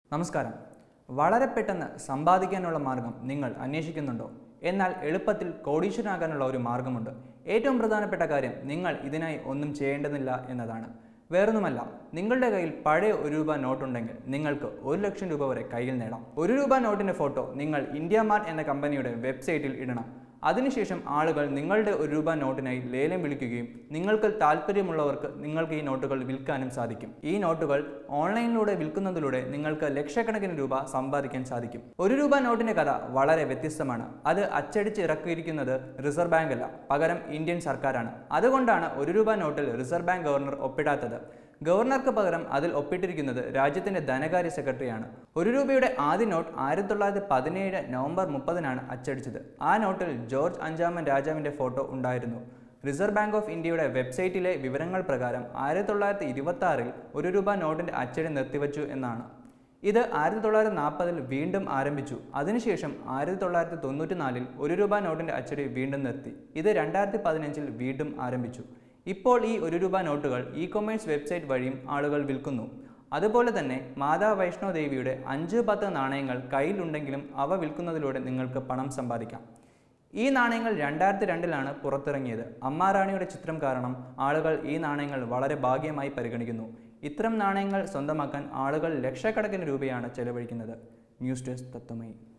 നമസ്കാരം വളരെ പെട്ടെന്ന് സമ്പാദിക്കാനുള്ള മാർഗം നിങ്ങൾ അന്വേഷിക്കുന്നുണ്ടോ എന്നാൽ എളുപ്പത്തിൽ കോടീശ്വരനാകാനുള്ള ഒരു മാർഗമുണ്ട് ഏറ്റവും പ്രധാനപ്പെട്ട കാര്യം നിങ്ങൾ ഇതിനായി ഒന്നും ചെയ്യേണ്ടതില്ല എന്നതാണ് വേറൊന്നുമല്ല നിങ്ങളുടെ കയ്യിൽ പഴയ ഒരു രൂപ നോട്ടുണ്ടെങ്കിൽ നിങ്ങൾക്ക് ഒരു ലക്ഷം രൂപ വരെ കയ്യിൽ നേടാം ഒരു രൂപ നോട്ടിന്റെ ഫോട്ടോ നിങ്ങൾ ഇന്ത്യ മാർട്ട് എന്ന കമ്പനിയുടെ വെബ്സൈറ്റിൽ ഇടണം അതിനുശേഷം ആളുകൾ നിങ്ങളുടെ ഒരു രൂപ നോട്ടിനായി ലേലം വിളിക്കുകയും നിങ്ങൾക്ക് താല്പര്യമുള്ളവർക്ക് നിങ്ങൾക്ക് ഈ നോട്ടുകൾ വിൽക്കാനും സാധിക്കും ഈ നോട്ടുകൾ ഓൺലൈനിലൂടെ വിൽക്കുന്നതിലൂടെ നിങ്ങൾക്ക് ലക്ഷക്കണക്കിന് രൂപ സമ്പാദിക്കാൻ സാധിക്കും ഒരു രൂപ നോട്ടിന്റെ കഥ വളരെ വ്യത്യസ്തമാണ് അത് അച്ചടിച്ച് ഇറക്കിയിരിക്കുന്നത് റിസർവ് ബാങ്ക് അല്ല പകരം ഇന്ത്യൻ സർക്കാരാണ് അതുകൊണ്ടാണ് ഒരു രൂപ നോട്ടിൽ റിസർവ് ബാങ്ക് ഗവർണർ ഒപ്പിടാത്തത് ഗവർണർക്ക് പകരം അതിൽ ഒപ്പിട്ടിരിക്കുന്നത് രാജ്യത്തിന്റെ ധനകാര്യ സെക്രട്ടറിയാണ് ഒരു രൂപയുടെ ആദ്യ നോട്ട് ആയിരത്തി തൊള്ളായിരത്തി പതിനേഴ് നവംബർ മുപ്പതിനാണ് അച്ചടിച്ചത് ആ നോട്ടിൽ ജോർജ് അഞ്ചാമൻ രാജാവിന്റെ ഫോട്ടോ ഉണ്ടായിരുന്നു റിസർവ് ബാങ്ക് ഓഫ് ഇന്ത്യയുടെ വെബ്സൈറ്റിലെ വിവരങ്ങൾ പ്രകാരം ആയിരത്തി തൊള്ളായിരത്തി ഇരുപത്തി ആറിൽ ഒരു രൂപ നോട്ടിന്റെ അച്ചടി നിർത്തിവച്ചു എന്നാണ് ഇത് ആയിരത്തി തൊള്ളായിരത്തി നാൽപ്പതിൽ വീണ്ടും ആരംഭിച്ചു അതിനുശേഷം ആയിരത്തി തൊള്ളായിരത്തി തൊണ്ണൂറ്റിനാലിൽ ഒരു രൂപ നോട്ടിന്റെ അച്ചടി വീണ്ടും നിർത്തി ഇത് രണ്ടായിരത്തി പതിനഞ്ചിൽ വീണ്ടും ആരംഭിച്ചു ഇപ്പോൾ ഈ ഒരു രൂപ നോട്ടുകൾ ഇ കൊമേഴ്സ് വെബ്സൈറ്റ് വഴിയും ആളുകൾ വിൽക്കുന്നു അതുപോലെ തന്നെ മാതാ വൈഷ്ണോ ദേവിയുടെ അഞ്ച് പത്ത് നാണയങ്ങൾ കയ്യിലുണ്ടെങ്കിലും അവ വിൽക്കുന്നതിലൂടെ നിങ്ങൾക്ക് പണം സമ്പാദിക്കാം ഈ നാണയങ്ങൾ രണ്ടായിരത്തി രണ്ടിലാണ് പുറത്തിറങ്ങിയത് അമ്മാറാണിയുടെ ചിത്രം കാരണം ആളുകൾ ഈ നാണയങ്ങൾ വളരെ ഭാഗ്യമായി പരിഗണിക്കുന്നു ഇത്തരം നാണയങ്ങൾ സ്വന്തമാക്കാൻ ആളുകൾ ലക്ഷക്കണക്കിന് രൂപയാണ് ചെലവഴിക്കുന്നത് ന്യൂസ് ഡെസ്ക് തത്വമയി